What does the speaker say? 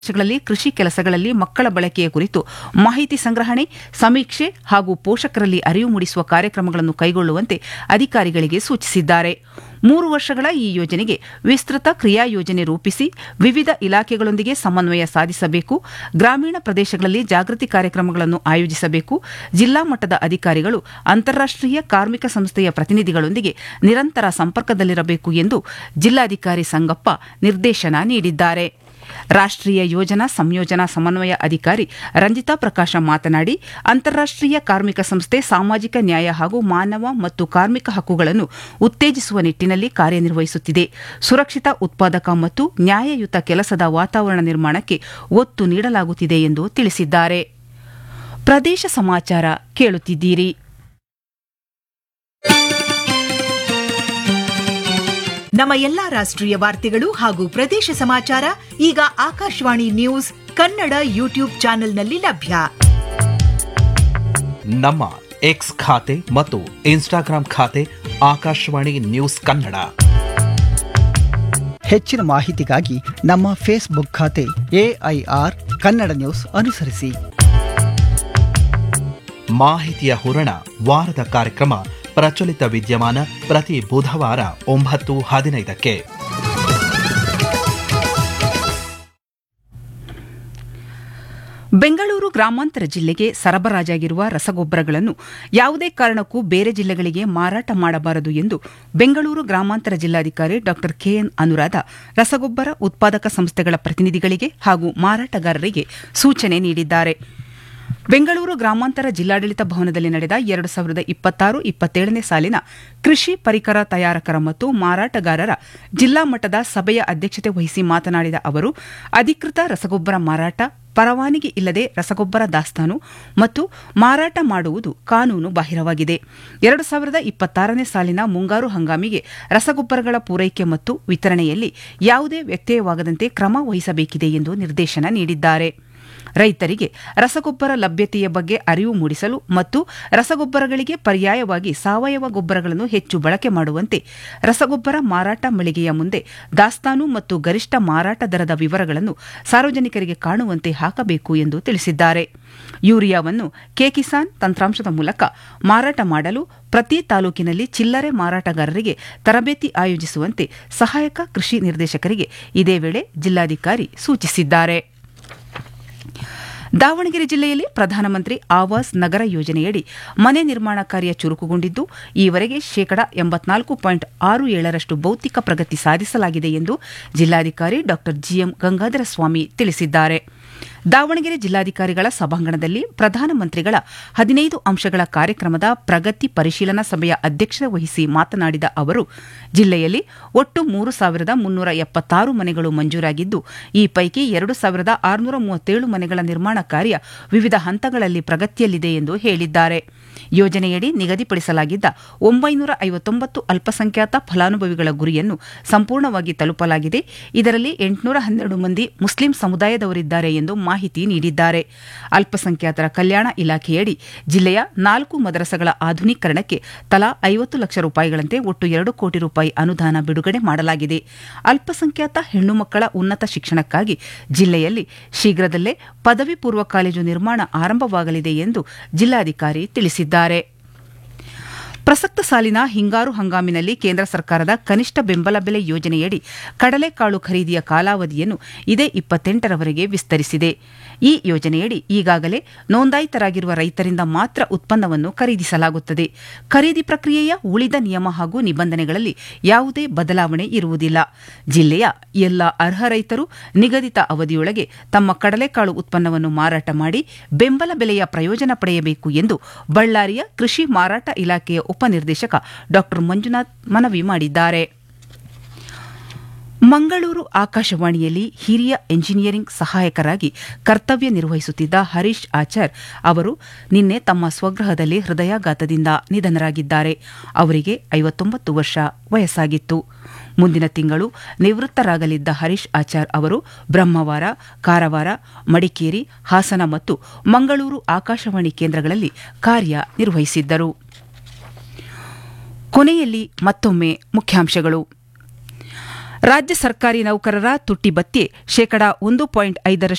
ಪ್ರದೇಶಗಳಲ್ಲಿ ಕೃಷಿ ಕೆಲಸಗಳಲ್ಲಿ ಮಕ್ಕಳ ಬಳಕೆಯ ಕುರಿತು ಮಾಹಿತಿ ಸಂಗ್ರಹಣೆ ಸಮೀಕ್ಷೆ ಹಾಗೂ ಪೋಷಕರಲ್ಲಿ ಅರಿವು ಮೂಡಿಸುವ ಕಾರ್ಯಕ್ರಮಗಳನ್ನು ಕೈಗೊಳ್ಳುವಂತೆ ಅಧಿಕಾರಿಗಳಿಗೆ ಸೂಚಿಸಿದ್ದಾರೆ ಮೂರು ವರ್ಷಗಳ ಈ ಯೋಜನೆಗೆ ವಿಸ್ತೃತ ಕ್ರಿಯಾ ಯೋಜನೆ ರೂಪಿಸಿ ವಿವಿಧ ಇಲಾಖೆಗಳೊಂದಿಗೆ ಸಮನ್ವಯ ಸಾಧಿಸಬೇಕು ಗ್ರಾಮೀಣ ಪ್ರದೇಶಗಳಲ್ಲಿ ಜಾಗೃತಿ ಕಾರ್ಯಕ್ರಮಗಳನ್ನು ಆಯೋಜಿಸಬೇಕು ಜಿಲ್ಲಾ ಮಟ್ಟದ ಅಧಿಕಾರಿಗಳು ಅಂತಾರಾಷ್ಟೀಯ ಕಾರ್ಮಿಕ ಸಂಸ್ಥೆಯ ಪ್ರತಿನಿಧಿಗಳೊಂದಿಗೆ ನಿರಂತರ ಸಂಪರ್ಕದಲ್ಲಿರಬೇಕು ಎಂದು ಜಿಲ್ಲಾಧಿಕಾರಿ ಸಂಗಪ್ಪ ನಿರ್ದೇಶನ ನೀಡಿದ್ದಾರೆ ರಾಷ್ಟ್ರೀಯ ಯೋಜನಾ ಸಂಯೋಜನಾ ಸಮನ್ವಯ ಅಧಿಕಾರಿ ರಂಜಿತಾ ಪ್ರಕಾಶ ಮಾತನಾಡಿ ಅಂತಾರಾಷ್ಟೀಯ ಕಾರ್ಮಿಕ ಸಂಸ್ಥೆ ಸಾಮಾಜಿಕ ನ್ಯಾಯ ಹಾಗೂ ಮಾನವ ಮತ್ತು ಕಾರ್ಮಿಕ ಹಕ್ಕುಗಳನ್ನು ಉತ್ತೇಜಿಸುವ ನಿಟ್ಟಿನಲ್ಲಿ ಕಾರ್ಯನಿರ್ವಹಿಸುತ್ತಿದೆ ಸುರಕ್ಷಿತ ಉತ್ಪಾದಕ ಮತ್ತು ನ್ಯಾಯಯುತ ಕೆಲಸದ ವಾತಾವರಣ ನಿರ್ಮಾಣಕ್ಕೆ ಒತ್ತು ನೀಡಲಾಗುತ್ತಿದೆ ಎಂದು ತಿಳಿಸಿದ್ದಾರೆ ಪ್ರದೇಶ ಸಮಾಚಾರ ಕೇಳುತ್ತಿದ್ದೀರಿ ನಮ್ಮ ಎಲ್ಲಾ ರಾಷ್ಟ್ರೀಯ ವಾರ್ತೆಗಳು ಹಾಗೂ ಪ್ರದೇಶ ಸಮಾಚಾರ ಈಗ ಆಕಾಶವಾಣಿ ನ್ಯೂಸ್ ಕನ್ನಡ ಯೂಟ್ಯೂಬ್ ಚಾನೆಲ್ನಲ್ಲಿ ಲಭ್ಯ ನಮ್ಮ ಎಕ್ಸ್ ಖಾತೆ ಮತ್ತು ಇನ್ಸ್ಟಾಗ್ರಾಂ ಖಾತೆ ಆಕಾಶವಾಣಿ ನ್ಯೂಸ್ ಕನ್ನಡ ಹೆಚ್ಚಿನ ಮಾಹಿತಿಗಾಗಿ ನಮ್ಮ ಫೇಸ್ಬುಕ್ ಖಾತೆ ಎಐಆರ್ ಕನ್ನಡ ನ್ಯೂಸ್ ಅನುಸರಿಸಿ ಮಾಹಿತಿಯ ಹೂರಣ ವಾರದ ಕಾರ್ಯಕ್ರಮ ಪ್ರಚಲಿತ ವಿದ್ಯಮಾನ ಪ್ರತಿ ಬುಧವಾರ ಒಂಬತ್ತು ಹದಿನೈದಕ್ಕೆ ಬೆಂಗಳೂರು ಗ್ರಾಮಾಂತರ ಜಿಲ್ಲೆಗೆ ಸರಬರಾಜಾಗಿರುವ ರಸಗೊಬ್ಬರಗಳನ್ನು ಯಾವುದೇ ಕಾರಣಕ್ಕೂ ಬೇರೆ ಜಿಲ್ಲೆಗಳಿಗೆ ಮಾರಾಟ ಮಾಡಬಾರದು ಎಂದು ಬೆಂಗಳೂರು ಗ್ರಾಮಾಂತರ ಜಿಲ್ಲಾಧಿಕಾರಿ ಡಾ ಕೆಎನ್ ಅನುರಾಧ ರಸಗೊಬ್ಬರ ಉತ್ಪಾದಕ ಸಂಸ್ಥೆಗಳ ಪ್ರತಿನಿಧಿಗಳಿಗೆ ಹಾಗೂ ಮಾರಾಟಗಾರರಿಗೆ ಸೂಚನೆ ನೀಡಿದ್ದಾರೆ ಬೆಂಗಳೂರು ಗ್ರಾಮಾಂತರ ಜಿಲ್ಲಾಡಳಿತ ಭವನದಲ್ಲಿ ನಡೆದ ಎರಡು ಸಾವಿರದ ಇಪ್ಪತ್ತಾರು ಇಪ್ಪತ್ತೇಳನೇ ಸಾಲಿನ ಕೃಷಿ ಪರಿಕರ ತಯಾರಕರ ಮತ್ತು ಮಾರಾಟಗಾರರ ಜಿಲ್ಲಾ ಮಟ್ಟದ ಸಭೆಯ ಅಧ್ಯಕ್ಷತೆ ವಹಿಸಿ ಮಾತನಾಡಿದ ಅವರು ಅಧಿಕೃತ ರಸಗೊಬ್ಬರ ಮಾರಾಟ ಪರವಾನಗಿ ಇಲ್ಲದೆ ರಸಗೊಬ್ಬರ ದಾಸ್ತಾನು ಮತ್ತು ಮಾರಾಟ ಮಾಡುವುದು ಕಾನೂನು ಬಾಹಿರವಾಗಿದೆ ಎರಡು ಸಾವಿರದ ಇಪ್ಪತ್ತಾರನೇ ಸಾಲಿನ ಮುಂಗಾರು ಹಂಗಾಮಿಗೆ ರಸಗೊಬ್ಬರಗಳ ಪೂರೈಕೆ ಮತ್ತು ವಿತರಣೆಯಲ್ಲಿ ಯಾವುದೇ ವ್ಯತ್ಯಯವಾಗದಂತೆ ಕ್ರಮ ವಹಿಸಬೇಕಿದೆ ಎಂದು ನಿರ್ದೇಶನ ನೀಡಿದ್ದಾರೆ ರೈತರಿಗೆ ರಸಗೊಬ್ಬರ ಲಭ್ಯತೆಯ ಬಗ್ಗೆ ಅರಿವು ಮೂಡಿಸಲು ಮತ್ತು ರಸಗೊಬ್ಬರಗಳಿಗೆ ಪರ್ಯಾಯವಾಗಿ ಸಾವಯವ ಗೊಬ್ಬರಗಳನ್ನು ಹೆಚ್ಚು ಬಳಕೆ ಮಾಡುವಂತೆ ರಸಗೊಬ್ಬರ ಮಾರಾಟ ಮಳಿಗೆಯ ಮುಂದೆ ದಾಸ್ತಾನು ಮತ್ತು ಗರಿಷ್ಠ ಮಾರಾಟ ದರದ ವಿವರಗಳನ್ನು ಸಾರ್ವಜನಿಕರಿಗೆ ಕಾಣುವಂತೆ ಹಾಕಬೇಕು ಎಂದು ತಿಳಿಸಿದ್ದಾರೆ ಯೂರಿಯಾವನ್ನು ಕೆಕಿಸಾನ್ ತಂತ್ರಾಂಶದ ಮೂಲಕ ಮಾರಾಟ ಮಾಡಲು ಪ್ರತಿ ತಾಲೂಕಿನಲ್ಲಿ ಚಿಲ್ಲರೆ ಮಾರಾಟಗಾರರಿಗೆ ತರಬೇತಿ ಆಯೋಜಿಸುವಂತೆ ಸಹಾಯಕ ಕೃಷಿ ನಿರ್ದೇಶಕರಿಗೆ ಇದೇ ವೇಳೆ ಜಿಲ್ಲಾಧಿಕಾರಿ ಸೂಚಿಸಿದ್ದಾರೆ ದಾವಣಗೆರೆ ಜಿಲ್ಲೆಯಲ್ಲಿ ಪ್ರಧಾನಮಂತ್ರಿ ಆವಾಸ್ ನಗರ ಯೋಜನೆಯಡಿ ಮನೆ ನಿರ್ಮಾಣ ಕಾರ್ಯ ಚುರುಕುಗೊಂಡಿದ್ದು ಈವರೆಗೆ ಶೇಕಡಾ ಎಂಬತ್ನಾಲ್ಕು ಪಾಯಿಂಟ್ ಆರು ಏಳರಷ್ಟು ಭೌತಿಕ ಪ್ರಗತಿ ಸಾಧಿಸಲಾಗಿದೆ ಎಂದು ಜಿಲ್ಲಾಧಿಕಾರಿ ಡಾ ಜಿಎಂ ಗಂಗಾಧರ ಸ್ವಾಮಿ ತಿಳಿಸಿದ್ದಾರೆ ದಾವಣಗೆರೆ ಜಿಲ್ಲಾಧಿಕಾರಿಗಳ ಸಭಾಂಗಣದಲ್ಲಿ ಪ್ರಧಾನಮಂತ್ರಿಗಳ ಹದಿನೈದು ಅಂಶಗಳ ಕಾರ್ಯಕ್ರಮದ ಪ್ರಗತಿ ಪರಿಶೀಲನಾ ಸಭೆಯ ಅಧ್ಯಕ್ಷತೆ ವಹಿಸಿ ಮಾತನಾಡಿದ ಅವರು ಜಿಲ್ಲೆಯಲ್ಲಿ ಒಟ್ಟು ಮೂರು ಸಾವಿರದ ಮುನ್ನೂರ ಎಪ್ಪತ್ತಾರು ಮನೆಗಳು ಮಂಜೂರಾಗಿದ್ದು ಈ ಪೈಕಿ ಎರಡು ಸಾವಿರದ ಆರುನೂರ ಮೂವತ್ತೇಳು ಮನೆಗಳ ನಿರ್ಮಾಣ ಕಾರ್ಯ ವಿವಿಧ ಹಂತಗಳಲ್ಲಿ ಪ್ರಗತಿಯಲ್ಲಿದೆ ಎಂದು ಹೇಳಿದ್ದಾರೆ ಯೋಜನೆಯಡಿ ನಿಗದಿಪಡಿಸಲಾಗಿದ್ದ ಒಂಬೈನೂರ ಐವತ್ತೊಂಬತ್ತು ಅಲ್ಪಸಂಖ್ಯಾತ ಫಲಾನುಭವಿಗಳ ಗುರಿಯನ್ನು ಸಂಪೂರ್ಣವಾಗಿ ತಲುಪಲಾಗಿದೆ ಇದರಲ್ಲಿ ಎಂಟುನೂರ ಹನ್ನೆರಡು ಮಂದಿ ಮುಸ್ಲಿಂ ಸಮುದಾಯದವರಿದ್ದಾರೆ ಎಂದು ಮಾಹಿತಿ ನೀಡಿದ್ದಾರೆ ಅಲ್ಪಸಂಖ್ಯಾತರ ಕಲ್ಯಾಣ ಇಲಾಖೆಯಡಿ ಜಿಲ್ಲೆಯ ನಾಲ್ಕು ಮದರಸಗಳ ಆಧುನೀಕರಣಕ್ಕೆ ತಲಾ ಐವತ್ತು ಲಕ್ಷ ರೂಪಾಯಿಗಳಂತೆ ಒಟ್ಟು ಎರಡು ಕೋಟಿ ರೂಪಾಯಿ ಅನುದಾನ ಬಿಡುಗಡೆ ಮಾಡಲಾಗಿದೆ ಅಲ್ಪಸಂಖ್ಯಾತ ಹೆಣ್ಣು ಮಕ್ಕಳ ಉನ್ನತ ಶಿಕ್ಷಣಕ್ಕಾಗಿ ಜಿಲ್ಲೆಯಲ್ಲಿ ಶೀಘ್ರದಲ್ಲೇ ಪದವಿ ಪೂರ್ವ ಕಾಲೇಜು ನಿರ್ಮಾಣ ಆರಂಭವಾಗಲಿದೆ ಎಂದು ಜಿಲ್ಲಾಧಿಕಾರಿ ತಿಳಿಸಿದ್ದಾರೆ ಪ್ರಸಕ್ತ ಸಾಲಿನ ಹಿಂಗಾರು ಹಂಗಾಮಿನಲ್ಲಿ ಕೇಂದ್ರ ಸರ್ಕಾರದ ಕನಿಷ್ಠ ಬೆಂಬಲ ಬೆಲೆ ಯೋಜನೆಯಡಿ ಕಡಲೆಕಾಳು ಖರೀದಿಯ ಕಾಲಾವಧಿಯನ್ನು ಇದೇ ಇಪ್ಪತ್ತೆಂಟರವರೆಗೆ ವಿಸ್ತರಿಸಿದೆ ಈ ಯೋಜನೆಯಡಿ ಈಗಾಗಲೇ ನೋಂದಾಯಿತರಾಗಿರುವ ರೈತರಿಂದ ಮಾತ್ರ ಉತ್ಪನ್ನವನ್ನು ಖರೀದಿಸಲಾಗುತ್ತದೆ ಖರೀದಿ ಪ್ರಕ್ರಿಯೆಯ ಉಳಿದ ನಿಯಮ ಹಾಗೂ ನಿಬಂಧನೆಗಳಲ್ಲಿ ಯಾವುದೇ ಬದಲಾವಣೆ ಇರುವುದಿಲ್ಲ ಜಿಲ್ಲೆಯ ಎಲ್ಲ ಅರ್ಹ ರೈತರು ನಿಗದಿತ ಅವಧಿಯೊಳಗೆ ತಮ್ಮ ಕಡಲೆಕಾಳು ಉತ್ಪನ್ನವನ್ನು ಮಾರಾಟ ಮಾಡಿ ಬೆಂಬಲ ಬೆಲೆಯ ಪ್ರಯೋಜನ ಪಡೆಯಬೇಕು ಎಂದು ಬಳ್ಳಾರಿಯ ಕೃಷಿ ಮಾರಾಟ ಇಲಾಖೆಯ ಉಪನಿರ್ದೇಶಕ ಡಾ ಮಂಜುನಾಥ್ ಮನವಿ ಮಾಡಿದ್ದಾರೆ ಮಂಗಳೂರು ಆಕಾಶವಾಣಿಯಲ್ಲಿ ಹಿರಿಯ ಎಂಜಿನಿಯರಿಂಗ್ ಸಹಾಯಕರಾಗಿ ಕರ್ತವ್ಯ ನಿರ್ವಹಿಸುತ್ತಿದ್ದ ಹರೀಶ್ ಆಚಾರ್ ಅವರು ನಿನ್ನೆ ತಮ್ಮ ಸ್ವಗೃಹದಲ್ಲಿ ಹೃದಯಾಘಾತದಿಂದ ನಿಧನರಾಗಿದ್ದಾರೆ ಅವರಿಗೆ ಐವತ್ತೊಂಬತ್ತು ವರ್ಷ ವಯಸ್ಸಾಗಿತ್ತು ಮುಂದಿನ ತಿಂಗಳು ನಿವೃತ್ತರಾಗಲಿದ್ದ ಹರೀಶ್ ಆಚಾರ್ ಅವರು ಬ್ರಹ್ಮವಾರ ಕಾರವಾರ ಮಡಿಕೇರಿ ಹಾಸನ ಮತ್ತು ಮಂಗಳೂರು ಆಕಾಶವಾಣಿ ಕೇಂದ್ರಗಳಲ್ಲಿ ಕಾರ್ಯ ನಿರ್ವಹಿಸಿದ್ದರು ಕೊನೆಯಲ್ಲಿ ಮತ್ತೊಮ್ಮೆ ಮುಖ್ಯಾಂಶಗಳು ರಾಜ್ಯ ಸರ್ಕಾರಿ ನೌಕರರ ತುಟ್ಟಿ ಭತ್ಯೆ ಶೇಕಡಾ ಒಂದು ಪಾಯಿಂಟ್ ಐದರಷ್ಟು